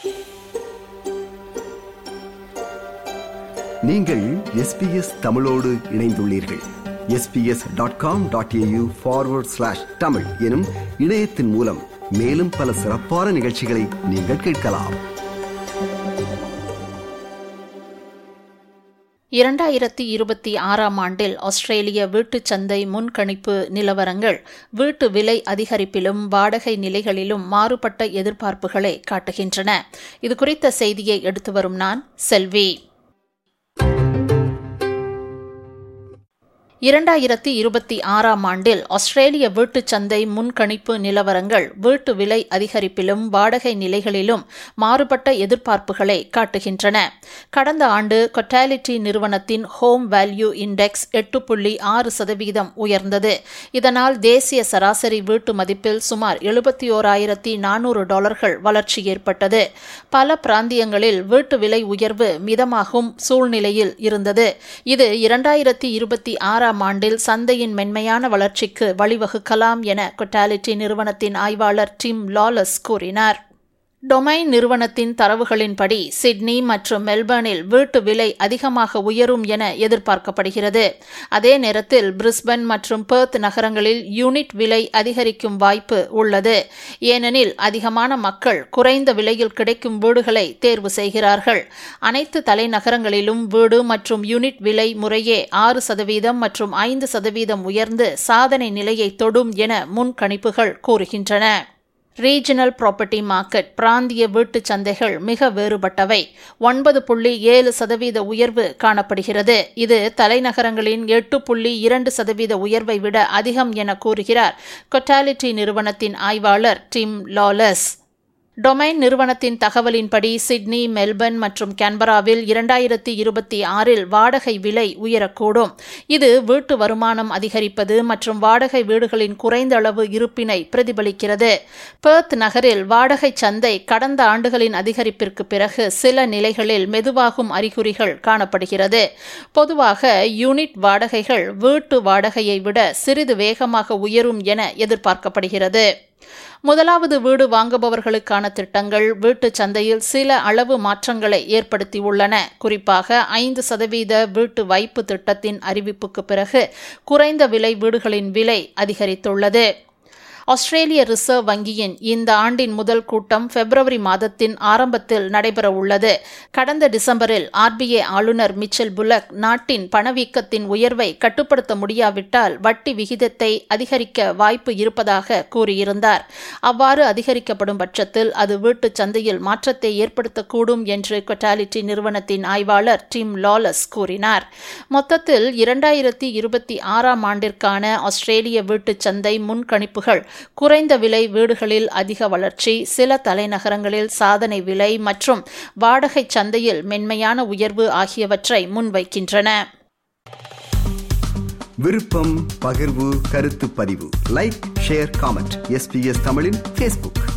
நீங்கள் எஸ்பிஎஸ் தமிழோடு இணைந்துள்ளீர்கள் SBS dot com dot AU forward slash Tamil எனும் இணையத்தின் மூலம் மேலும் பல சிறப்பான நிகழ்ச்சிகளை நீங்கள் கேட்கலாம் இரண்டாயிரத்தி இருபத்தி ஆறாம் ஆண்டில் ஆஸ்திரேலிய வீட்டுச் சந்தை முன்கணிப்பு நிலவரங்கள் வீட்டு விலை அதிகரிப்பிலும் வாடகை நிலைகளிலும் மாறுபட்ட எதிர்பார்ப்புகளை காட்டுகின்றன இது குறித்த செய்தியை எடுத்து வரும் நான் செல்வி இரண்டாயிரத்தி இருபத்தி ஆறாம் ஆண்டில் ஆஸ்திரேலிய வீட்டுச் சந்தை முன்கணிப்பு நிலவரங்கள் வீட்டு விலை அதிகரிப்பிலும் வாடகை நிலைகளிலும் மாறுபட்ட எதிர்பார்ப்புகளை காட்டுகின்றன கடந்த ஆண்டு கொட்டாலிட்டி நிறுவனத்தின் ஹோம் வேல்யூ இண்டெக்ஸ் எட்டு புள்ளி ஆறு சதவீதம் உயர்ந்தது இதனால் தேசிய சராசரி வீட்டு மதிப்பில் சுமார் எழுபத்தி ஓராயிரத்தி நானூறு டாலர்கள் வளர்ச்சி ஏற்பட்டது பல பிராந்தியங்களில் வீட்டு விலை உயர்வு மிதமாகும் சூழ்நிலையில் இருந்தது இது இரண்டாயிரத்தி இருபத்தி ஆறாம் ஆறாம் ஆண்டில் சந்தையின் மென்மையான வளர்ச்சிக்கு வழிவகுக்கலாம் என கொட்டாலிட்டி நிறுவனத்தின் ஆய்வாளர் டிம் லாலஸ் கூறினார் டொமைன் நிறுவனத்தின் தரவுகளின்படி சிட்னி மற்றும் மெல்பர்னில் வீட்டு விலை அதிகமாக உயரும் என எதிர்பார்க்கப்படுகிறது அதே நேரத்தில் பிரிஸ்பன் மற்றும் பெர்த் நகரங்களில் யூனிட் விலை அதிகரிக்கும் வாய்ப்பு உள்ளது ஏனெனில் அதிகமான மக்கள் குறைந்த விலையில் கிடைக்கும் வீடுகளை தேர்வு செய்கிறார்கள் அனைத்து தலைநகரங்களிலும் வீடு மற்றும் யூனிட் விலை முறையே ஆறு சதவீதம் மற்றும் ஐந்து சதவீதம் உயர்ந்து சாதனை நிலையை தொடும் என முன்கணிப்புகள் கூறுகின்றன ரீஜனல் ப்ராப்பர்ட்டி மார்க்கெட் பிராந்திய வீட்டுச் சந்தைகள் மிக வேறுபட்டவை ஒன்பது புள்ளி ஏழு சதவீத உயர்வு காணப்படுகிறது இது தலைநகரங்களின் எட்டு புள்ளி இரண்டு சதவீத உயர்வை விட அதிகம் என கூறுகிறார் கொட்டாலிட்டி நிறுவனத்தின் ஆய்வாளர் டிம் லாலஸ் டொமைன் நிறுவனத்தின் தகவலின்படி சிட்னி மெல்பர்ன் மற்றும் கேன்பராவில் இரண்டாயிரத்தி இருபத்தி ஆறில் வாடகை விலை உயரக்கூடும் இது வீட்டு வருமானம் அதிகரிப்பது மற்றும் வாடகை வீடுகளின் குறைந்த அளவு இருப்பினை பிரதிபலிக்கிறது பெர்த் நகரில் வாடகை சந்தை கடந்த ஆண்டுகளின் அதிகரிப்பிற்கு பிறகு சில நிலைகளில் மெதுவாகும் அறிகுறிகள் காணப்படுகிறது பொதுவாக யூனிட் வாடகைகள் வீட்டு வாடகையை விட சிறிது வேகமாக உயரும் என எதிர்பார்க்கப்படுகிறது முதலாவது வீடு வாங்குபவர்களுக்கான திட்டங்கள் வீட்டுச் சந்தையில் சில அளவு மாற்றங்களை ஏற்படுத்தியுள்ளன குறிப்பாக ஐந்து சதவீத வீட்டு வைப்பு திட்டத்தின் அறிவிப்புக்கு பிறகு குறைந்த விலை வீடுகளின் விலை அதிகரித்துள்ளது ஆஸ்திரேலிய ரிசர்வ் வங்கியின் இந்த ஆண்டின் முதல் கூட்டம் பிப்ரவரி மாதத்தின் ஆரம்பத்தில் நடைபெறவுள்ளது கடந்த டிசம்பரில் ஆர்பிஐ ஆளுநர் மிச்சல் புலக் நாட்டின் பணவீக்கத்தின் உயர்வை கட்டுப்படுத்த முடியாவிட்டால் வட்டி விகிதத்தை அதிகரிக்க வாய்ப்பு இருப்பதாக கூறியிருந்தார் அவ்வாறு அதிகரிக்கப்படும் பட்சத்தில் அது வீட்டுச் சந்தையில் மாற்றத்தை ஏற்படுத்தக்கூடும் என்று கொட்டாலிட்டி நிறுவனத்தின் ஆய்வாளர் டிம் லாலஸ் கூறினார் மொத்தத்தில் இரண்டாயிரத்தி இருபத்தி ஆறாம் ஆண்டிற்கான ஆஸ்திரேலிய வீட்டுச் சந்தை முன்கணிப்புகள் குறைந்த விலை வீடுகளில் அதிக வளர்ச்சி சில தலைநகரங்களில் சாதனை விலை மற்றும் வாடகை சந்தையில் மென்மையான உயர்வு ஆகியவற்றை முன்வைக்கின்றன விருப்பம் பகிர்வு கருத்து பதிவு லைக் ஷேர் காமெண்ட் எஸ்பிஎஸ் தமிழின் ஃபேஸ்புக்